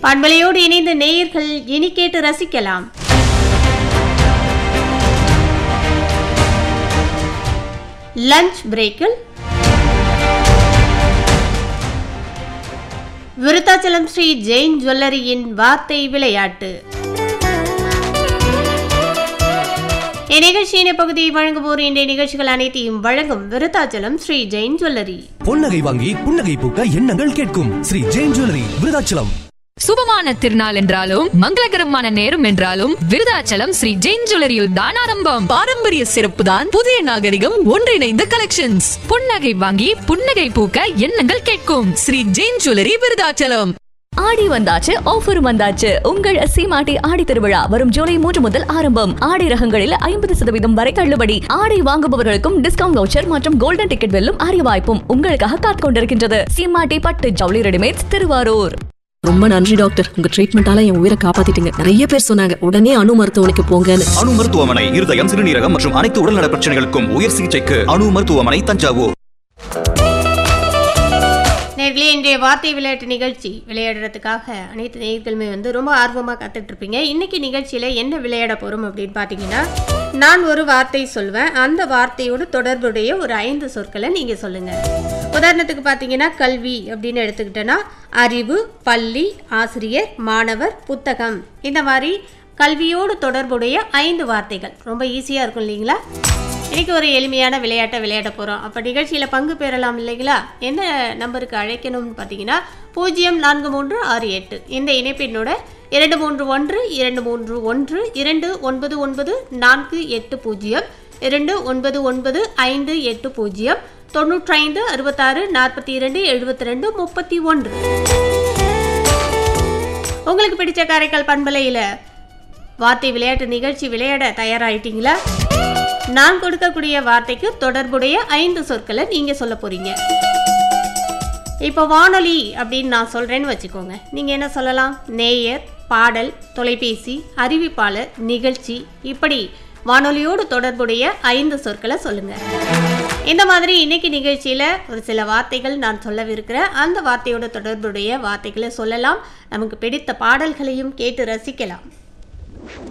பண்பலையோடு இணைந்த நேயர்கள் இனி கேட்டு ரசிக்கலாம் லஞ்ச் பிரேக்கில் விருத்தாச்சலம் ஸ்ரீ ஜெயின் ஜுவல்லரியின் வார்த்தை விளையாட்டு இந்நிகழ்ச்சியின் பகுதியை வழங்குவோர் இன்றைய நிகழ்ச்சிகள் அனைத்தையும் வழங்கும் விருத்தாச்சலம் ஸ்ரீ ஜெயின் ஜுவல்லரி பொன்னகை வாங்கி புன்னகை பூக்க எண்ணங்கள் கேட்கும் ஸ்ரீ ஜெயின் ஜுவல்லரி விருதாச்சலம் சுபமான திருநாள் என்றாலும் மங்களகரமான நேரம் என்றாலும் விருதாச்சலம் ஸ்ரீ ஜெயின் ஜுவல்லரியில் தான் ஆரம்பம் பாரம்பரிய சிறப்பு தான் புதிய நாகரிகம் ஒன்றிணைந்த கலெக்ஷன்ஸ் புன்னகை வாங்கி புன்னகை பூக்க எண்ணங்கள் கேட்கும் ஸ்ரீ ஜெயின் ஜுவல்லரி விருதாச்சலம் ஆடி வந்தாச்சு ஆஃபர் வந்தாச்சு உங்கள் சீமாட்டி ஆடி திருவிழா வரும் ஜூலை மூன்று முதல் ஆரம்பம் ஆடி ரகங்களில் ஐம்பது சதவீதம் வரை தள்ளுபடி ஆடை வாங்குபவர்களுக்கும் டிஸ்கவுண்ட் வவுச்சர் மற்றும் கோல்டன் டிக்கெட் வெல்லும் அரிய வாய்ப்பும் உங்களுக்காக காத்துக் கொண்டிருக்கின்றது சீமாட்டி பட்டு ஜவுளி ரெடிமேட்ஸ் திருவாரூர் ரொம்ப நன்றி டாக்டர் உங்க ட்ரீட்மெண்டால என் உயிரை காப்பாத்திட்டீங்க நிறைய பேர் சொன்னாங்க உடனே அணு மருத்துவமனைக்கு போங்கன்னு அணு மருத்துவமனை இருதயம் சிறுநீரகம் மற்றும் அனைத்து உடல்நல பிரச்சனைகளுக்கும் உயர் சிகிச்சைக்கு அணு மருத்துவமனை தஞ்சாவூர் நேர்களே இன்றைய வார்த்தை விளையாட்டு நிகழ்ச்சி விளையாடுறதுக்காக அனைத்து நேயர்களுமே வந்து ரொம்ப ஆர்வமாக காத்துட்டு இருப்பீங்க இன்னைக்கு நிகழ்ச்சியில் என்ன விளையாட போகிறோம் அப்படின்னு பார்த்தீங்கன்னா நான் ஒரு வார்த்தை சொல்வேன் அந்த வார்த்தையோடு தொடர்புடைய ஒரு ஐந்து சொற்களை நீங்கள் சொல்லுங்கள் உதாரணத்துக்கு பார்த்தீங்கன்னா கல்வி அப்படின்னு எடுத்துக்கிட்டோன்னா அறிவு பள்ளி ஆசிரியர் மாணவர் புத்தகம் இந்த மாதிரி கல்வியோடு தொடர்புடைய ஐந்து வார்த்தைகள் ரொம்ப ஈஸியாக இருக்கும் இல்லைங்களா இன்னைக்கு ஒரு எளிமையான விளையாட்டை விளையாட போகிறோம் அப்போ நிகழ்ச்சியில் பங்கு பெறலாம் இல்லைங்களா என்ன நம்பருக்கு அழைக்கணும்னு பார்த்தீங்கன்னா பூஜ்ஜியம் நான்கு மூன்று ஆறு எட்டு இந்த இணைப்பினோட இரண்டு மூன்று ஒன்று இரண்டு மூன்று ஒன்று இரண்டு ஒன்பது ஒன்பது நான்கு எட்டு பூஜ்ஜியம் இரண்டு ஒன்பது ஒன்பது ஐந்து எட்டு பூஜ்ஜியம் தொண்ணூற்றைந்து அறுபத்தாறு நாற்பத்தி இரண்டு எழுபத்தி ரெண்டு முப்பத்தி ஒன்று உங்களுக்கு பிடிச்ச காரைக்கால் பண்பலையில் வார்த்தை விளையாட்டு நிகழ்ச்சி விளையாட தயாராயிட்டீங்களா நான் கொடுக்கக்கூடிய வார்த்தைக்கு தொடர்புடைய ஐந்து சொற்களை நீங்க சொல்ல போறீங்க இப்போ வானொலி அப்படின்னு நான் சொல்றேன்னு வச்சுக்கோங்க நீங்க என்ன சொல்லலாம் நேயர் பாடல் தொலைபேசி அறிவிப்பாளர் நிகழ்ச்சி இப்படி வானொலியோடு தொடர்புடைய ஐந்து சொற்களை சொல்லுங்க இந்த மாதிரி இன்னைக்கு நிகழ்ச்சியில் ஒரு சில வார்த்தைகள் நான் சொல்லவிருக்கிறேன் அந்த வார்த்தையோட தொடர்புடைய வார்த்தைகளை சொல்லலாம் நமக்கு பிடித்த பாடல்களையும் கேட்டு ரசிக்கலாம்